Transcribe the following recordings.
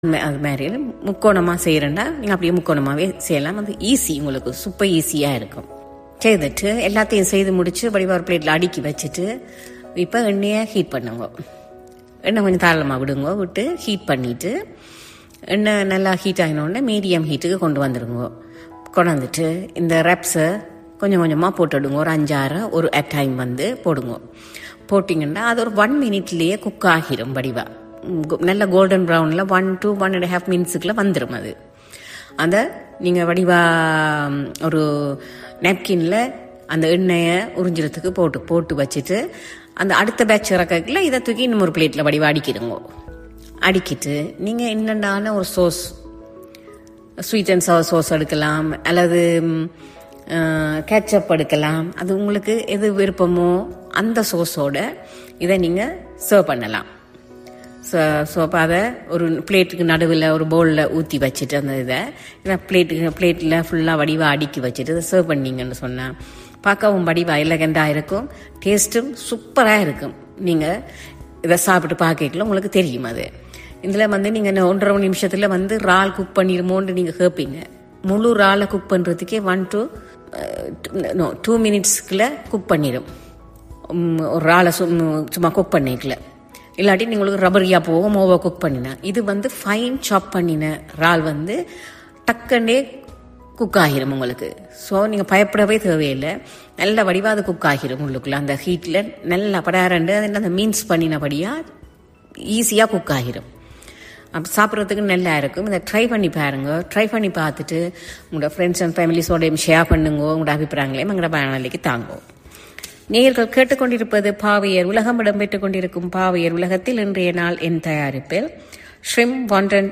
ம- அது மாதிரி முக்கோணமாக செய்கிறேன்டா நீங்கள் அப்படியே முக்கோணமாகவே செய்யலாம் அது ஈஸி உங்களுக்கு சூப்பர் ஈஸியாக இருக்கும் செய்துட்டு எல்லாத்தையும் செய்து முடிச்சு வடிவார் பிளேட்டில் அடுக்கி வச்சுட்டு இப்போ எண்ணெயை ஹீட் பண்ணுங்க எண்ணெய் கொஞ்சம் தாராளமாக விடுங்க விட்டு ஹீட் பண்ணிவிட்டு எண்ணெய் நல்லா ஹீட் ஆகினோடனே மீடியம் ஹீட்டுக்கு கொண்டு வந்துடுங்க கொண்டு வந்துட்டு இந்த ரெப்ஸை கொஞ்சம் கொஞ்சமாக போட்டுடுங்க ஒரு அஞ்சாறு ஒரு அட் டைம் வந்து போடுங்க போட்டிங்கன்னா அது ஒரு ஒன் மினிட்லேயே குக் ஆகிரும் வடிவா ம், கு- நல்ல கோல்டன் ப்ரௌனில் one to one and half மினிட்ஸுக்குள்ள வந்துடும் அது அதை நீங்கள் வடிவா ம், ஒரு napkinல அந்த எண்ணெயை உறிஞ்சிறதுக்கு போட்டு போட்டு வச்சுட்டு அந்த அடுத்த பேட்ச் இறக்கக்குள்ள இதை தூக்கி இன்னும் ஒரு பிளேட்டில் வடிவா அடிக்கிடுங்க அடிக்கிட்டு நீங்கள் என்னென்னான ஒரு sauce sweet and sour sauce எடுக்கலாம் அல்லது கேச்சப் எடுக்கலாம் அது உங்களுக்கு எது விருப்பமோ அந்த சோஸோட இதை நீங்கள் சர்வ் பண்ணலாம் ஸோ ஸோ அப்போ அதை ஒரு பிளேட்டுக்கு நடுவில் ஒரு பவுலில் ஊற்றி வச்சுட்டு அந்த இதை இதை பிளேட்டுக்கு பிளேட்டில் ஃபுல்லாக வடிவாக அடுக்கி வச்சுட்டு இதை சர்வ் பண்ணீங்கன்னு சொன்னால் பார்க்கவும் வடிவாக எலகண்டாக இருக்கும் டேஸ்ட்டும் சூப்பராக இருக்கும் நீங்கள் இதை சாப்பிட்டு பார்க்கல உங்களுக்கு தெரியும் அது இதில் வந்து நீங்கள் ஒன்றரை மணி நிமிஷத்தில் வந்து இறால் குக் பண்ணிடுமோன்னு நீங்கள் கேட்பீங்க முழு இறாலை குக் பண்ணுறதுக்கே ஒன் டூ நோ டூ மினிட்ஸ்க்குள்ளே குக் பண்ணிடும் உம், ஒரு இறாலை சும் சும்மா குக் பண்ணிக்கல இல்லாட்டி உங்களுக்கு ரப்பரியா போகும் ஓவா குக் பண்ணினா இது வந்து ஃபைன் சாப் பண்ணின இறால் வந்து டக்குன்னே குக் ஆகிரும் உங்களுக்கு ஸோ நீங்கள் பயப்படவே தேவையில்லை நல்ல வடிவாக அது குக் ஆகிரும் உள்ளுக்குள்ள அந்த ஹீட்டில் நல்லா படாரண்டு அது அந்த மீன்ஸ் பண்ணினபடியாக ஈஸியாக குக் ஆகிரும் அப்போ சாப்பிட்றதுக்கு நல்லா இருக்கும் இதை ட்ரை பண்ணி பாருங்க ட்ரை பண்ணி பார்த்துட்டு உங்களோட ஃப்ரெண்ட்ஸ் அண்ட் ஃபேமிலிஸோடையும் ஷேர் பண்ணுங்க உங்களோட அபிப்பிராயங்களையும் எங்களோட பயனாளிக்கு தாங்கோ நேயர்கள் கேட்டுக்கொண்டிருப்பது பாவையர் உலகம் இடம்பெற்றுக் கொண்டிருக்கும் பாவையர் உலகத்தில் இன்றைய நாள் என் தயாரிப்பில் ஷ்ரிம் வாண்டன்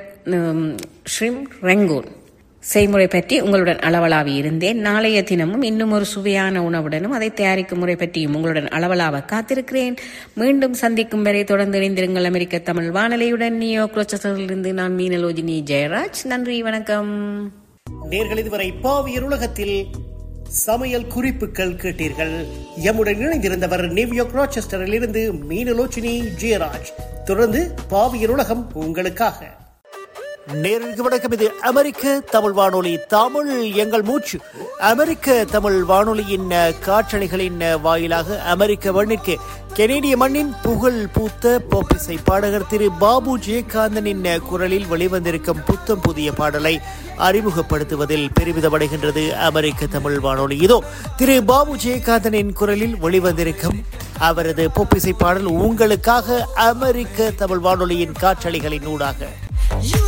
ஷ்ரிம் ரெங்கூன் செய்முறை பற்றி உங்களுடன் அளவலாவி இருந்தேன் நாளைய தினமும் இன்னும் ஒரு சுவையான உணவுடனும் அதை தயாரிக்கும் முறை பற்றியும் உங்களுடன் அளவலாவ காத்திருக்கிறேன் மீண்டும் சந்திக்கும் வரை தொடர்ந்து இணைந்திருங்கள் அமெரிக்க தமிழ் வானொலியுடன் நியோ குரோச்சலிருந்து நான் மீனலோஜினி ஜெயராஜ் நன்றி வணக்கம் நேர்கள் இதுவரை பாவியர் உலகத்தில் சமையல் குறிப்புகள் கேட்டீர்கள் எம்முடன் இணைந்திருந்தவர் நியூயார்க் ராச்செஸ்டரில் இருந்து மீனலோச்சினி ஜெயராஜ் தொடர்ந்து பாவியர் உலகம் உங்களுக்காக நேர்களுக்கு வணக்கம் இது அமெரிக்க தமிழ் வானொலி தமிழ் எங்கள் மூச்சு அமெரிக்க தமிழ் வானொலியின் அஹ், காற்றலைகளின் அஹ், வாயிலாக அமெரிக்க மண்ணிற்கு கெனேடிய மண்ணின் புகழ் பூத்த போப்பிசை பாடகர் திரு பாபு ஜெயகாந்தனின் அஹ், குரலில் வெளிவந்திருக்கும் புத்தம் புதிய பாடலை அறிமுகப்படுத்துவதில் பெருமிதமடைகின்றது அமெரிக்க தமிழ் வானொலி இதோ திரு பாபு ஜெயகாந்தனின் குரலில் வெளிவந்திருக்கும் அவரது பொப்பிசை பாடல் உங்களுக்காக அமெரிக்க தமிழ் வானொலியின் காற்றலைகளின் ஊடாக You